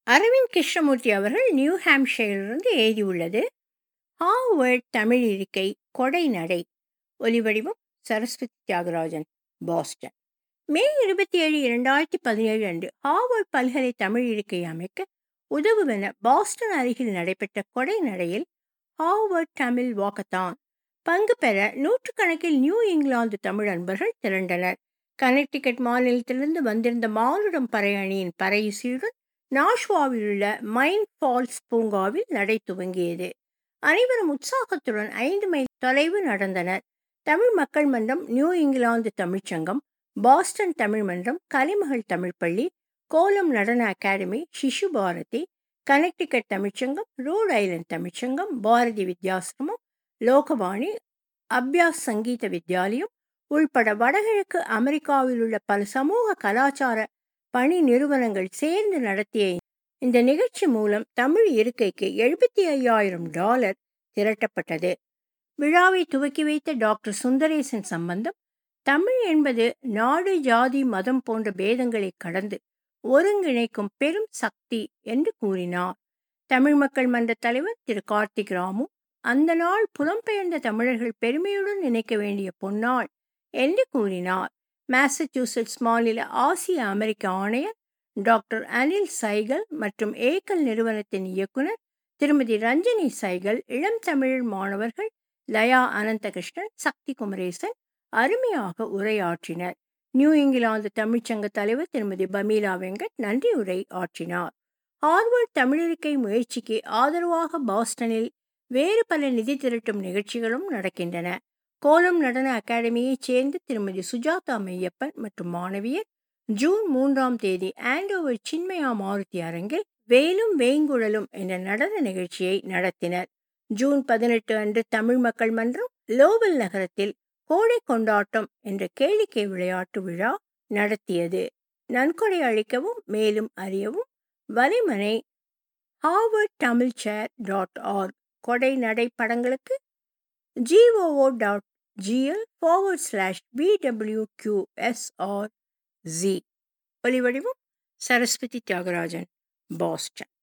அரவிந்த் கிருஷ்ணமூர்த்தி அவர்கள் நியூ ஹாம்ஷையரிலிருந்து எழுதியுள்ளது ஹார்வர்ட் தமிழ் இருக்கை கொடை நடை ஒலிவடிவம் சரஸ்வதி தியாகராஜன் பாஸ்டன் மே இருபத்தி ஏழு இரண்டாயிரத்தி பதினேழு அன்று ஹார்வர்ட் பல்கலை தமிழ் இருக்கை அமைக்க உதவுவென பாஸ்டன் அருகில் நடைபெற்ற கொடை நடையில் ஹார்வர்ட் தமிழ் வாக்கத்தான் பங்கு பெற நூற்றுக்கணக்கில் நியூ இங்கிலாந்து தமிழ் அன்பர்கள் திரண்டனர் கனெக்டிகட் மாநிலத்திலிருந்து வந்திருந்த மானுடம் பறை அணியின் பறை இசையுடன் நாஷ்வாவில் உள்ள மைன் ஃபால்ஸ் பூங்காவில் நடை துவங்கியது அனைவரும் உற்சாகத்துடன் ஐந்து மைல் தொலைவு நடந்தனர் தமிழ் மக்கள் மன்றம் நியூ இங்கிலாந்து தமிழ்ச்சங்கம் பாஸ்டன் தமிழ் மன்றம் கலைமகள் தமிழ் பள்ளி கோலம் நடன அகாடமி சிசு பாரதி கனெக்டிகட் தமிழ்ச்சங்கம் ரோட் ஐலண்ட் தமிழ்ச்சங்கம் பாரதி வித்யாசிரமம் லோகவாணி அபியாஸ் சங்கீத வித்யாலயம் உள்பட வடகிழக்கு அமெரிக்காவில் உள்ள பல சமூக கலாச்சார பணி நிறுவனங்கள் சேர்ந்து நடத்திய இந்த நிகழ்ச்சி மூலம் தமிழ் இருக்கைக்கு எழுபத்தி ஐயாயிரம் டாலர் திரட்டப்பட்டது விழாவை துவக்கி வைத்த டாக்டர் சுந்தரேசன் சம்பந்தம் தமிழ் என்பது நாடு ஜாதி மதம் போன்ற பேதங்களை கடந்து ஒருங்கிணைக்கும் பெரும் சக்தி என்று கூறினார் தமிழ் மக்கள் மன்ற தலைவர் திரு கார்த்திக் ராமு அந்த நாள் புலம்பெயர்ந்த தமிழர்கள் பெருமையுடன் நினைக்க வேண்டிய பொன்னாள் என்று கூறினார் மாசச்சூசெட்ஸ் மாநில ஆசிய அமெரிக்க ஆணையர் டாக்டர் அனில் சைகல் மற்றும் ஏக்கல் நிறுவனத்தின் இயக்குனர் திருமதி ரஞ்சனி சைகல் இளம் தமிழ் மாணவர்கள் லயா அனந்தகிருஷ்ணன் சக்தி குமரேசன் அருமையாக உரையாற்றினர் நியூ இங்கிலாந்து தமிழ்ச்சங்க தலைவர் திருமதி பமீலா வெங்கட் நன்றி உரை ஆற்றினார் ஹார்வர்ட் தமிழிருக்கை முயற்சிக்கு ஆதரவாக பாஸ்டனில் வேறு பல நிதி திரட்டும் நிகழ்ச்சிகளும் நடக்கின்றன கோலம் நடன அகாடமியைச் சேர்ந்த திருமதி சுஜாதா மெய்யப்பன் மற்றும் மாணவியர் ஜூன் மூன்றாம் தேதி ஆண்டோவர் சின்மயா மாருதி அரங்கில் வேலும் வேங்குழலும் என்ற நடன நிகழ்ச்சியை நடத்தினர் ஜூன் பதினெட்டு அன்று தமிழ் மக்கள் மன்றம் லோவல் நகரத்தில் கோடை கொண்டாட்டம் என்ற கேளிக்கை விளையாட்டு விழா நடத்தியது நன்கொடை அளிக்கவும் மேலும் அறியவும் வலைமனை Harvard Tamil chair dot org கொடை நடை படங்களுக்கு G O O dot G L forward slash P W Q S R G ஒலிவடிவம் சரஸ்வதி தியாகராஜன் பாஸ்டன்